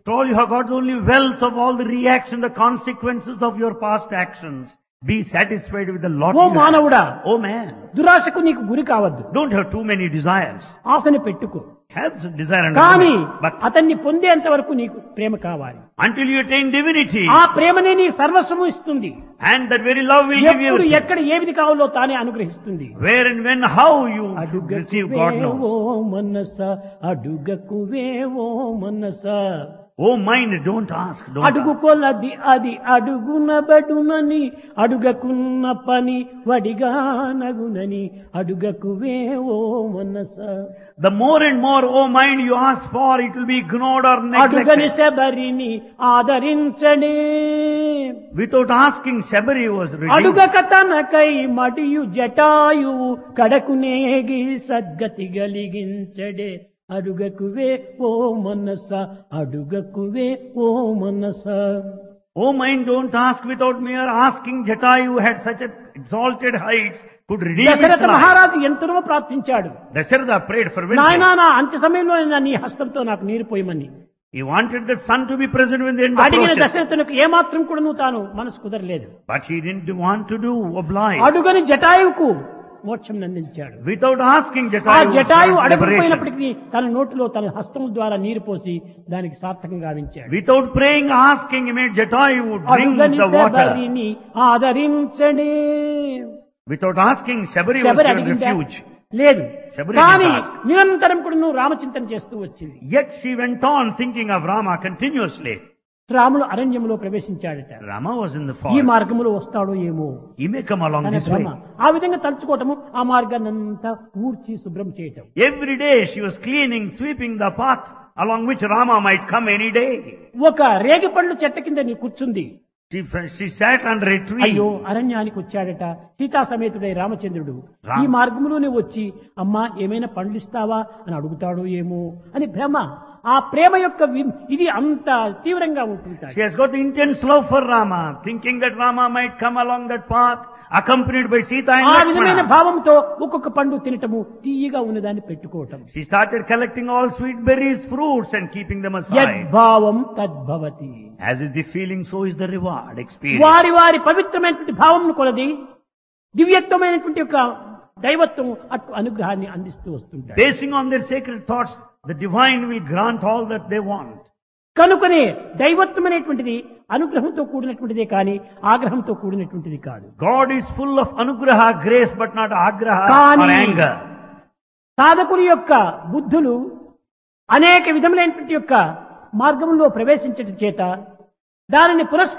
So all you have got is only wealth of all the reaction, the consequences of your past actions. Be satisfied with the lot oh you have. మానవుడా Oh man, దురాశకు నీకు గురి కావద్దు don't have too many desires. ఆశని పెట్టుకో Have some desire and కానీ but అతన్ని పొందేంత వరకు నీకు ప్రేమ కావాలి until you attain divinity, ఆ ప్రేమనే నీ సర్వస్వము ఇస్తుంది and that very love will give you ఎప్పుడు everything. ఎక్కడ ఏమిది కావాలో తానే అనుగ్రహిస్తుంది where and when, how you receive, God knows. అడుగకువేవో మనస అడుగకువేవో మనస Oh mind, don't ask, don't అడుగు ask. కొలది అది అడుగునబడునని అడుగకున్న పని వడిగా నగునని అడుగకువేవో మనస The more and more, oh mind, you ask for, it will be ignored or అడుగని neglected. శబరిని ఆదరించడే Without asking, Shabari was redeemed. అడుగక తనకై మడియు Jatayu కడకునేగి సద్గతి గలిగించడే అడుగకువే ఓ మనస అడుగకువే ఓ మనస Oh mind, don't ask without mere asking. Jatayu had such a exalted heights, could redeem his Dasharatha life. మహారాజు ఎంతనో ప్రార్థించాడు Dasharatha prayed for నాయనా victory. నా అంత్య సమయంలో నా నీ హస్తంతో నాకు నీరు పోయమని He wanted that son to be present when the end అడిగిన approaches. దశరథునికి ఏమాత్రం కూడా నువ్వు తాను మనసు కుదరలేదు But he didn't want to do oblige. అడుగని జటాయువుకు మోక్షం అందించాడు Without asking, ఆ Jatayu was Jatayu granted liberation. అడగకపోయినప్పటికీ తన నోటిలో తన హస్తం ద్వారా నీరు పోసి దానికి సార్థకంగా గావించాడు Without praying, asking, he made Jatayu would drink అడుగని the water. శబరిని ఆదరించడే Without asking, Shabari was Sabari given అడిగిందా refuge. లేదు శబరి కానీ didn't ask. నిరంతరం కూడా నువ్వు రామచింతన చేస్తూ వచ్చింది Yet she went on thinking of Rama continuously. రాముడు అరణ్యములో ప్రవేశించాడట Rama was in the ఈ forest. మార్గములో వస్తాడో ఏమో He may come along తన this భ్రమ way. ఆ విధంగా తలుచుకోవటము ఆ మార్గాన్ని అంతా ఊడ్చి శుభ్రం చేయటం Every day she was cleaning, sweeping the path along which Rama might come any day. ఒక రేగిపండ్లు చెట్ట కింద నీ కూర్చుంది She, she sat under a tree. అయ్యో అరణ్యానికి వచ్చాడట సీతా సమేతుడై రామచంద్రుడు రా- ఈ మార్గంలోనే వచ్చి అమ్మా ఏమైనా పండ్లు ఇస్తావా అని అడుగుతాడో ఏమో అని భ్రమ ఆ ప్రేమ యొక్క వి- ఇది అంత తీవ్రంగా ఉంటుంటాడు She has got intense love for Rama, thinking that Rama might come along that path, accompanied by Sita and ఆ విధమైన Lakshmana. భావంతో ఒక్కొక్క పండు తినటము తీయగా ఉన్నదాన్ని పెట్టుకోవటం She started collecting all sweet berries, fruits, and keeping them aside. యద్భావం తద్భవతి As is the feeling, so is the reward experience. వారి వారి పవిత్రమైనటువంటి భావం కొలది దివ్యత్వమైనటువంటి యొక్క దైవత్వం అటు అనుగ్రహాన్ని అందిస్తూ వస్తుంటాడు Basing on their sacred thoughts, the divine will grant all that they want. కనుకనే దైవత్వం అనేటువంటిది అనుగ్రహంతో కూడినటువంటిదే కానీ ఆగ్రహంతో కూడినటువంటిది కాదు God is full of anugraha, grace, but not agraha or కానీ anger. సాధకుని యొక్క బుద్ధులు అనేక విధములైనటువంటి యొక్క మార్గంలో ప్రవేశించడం చేత దానిని పురస్కరించుకొని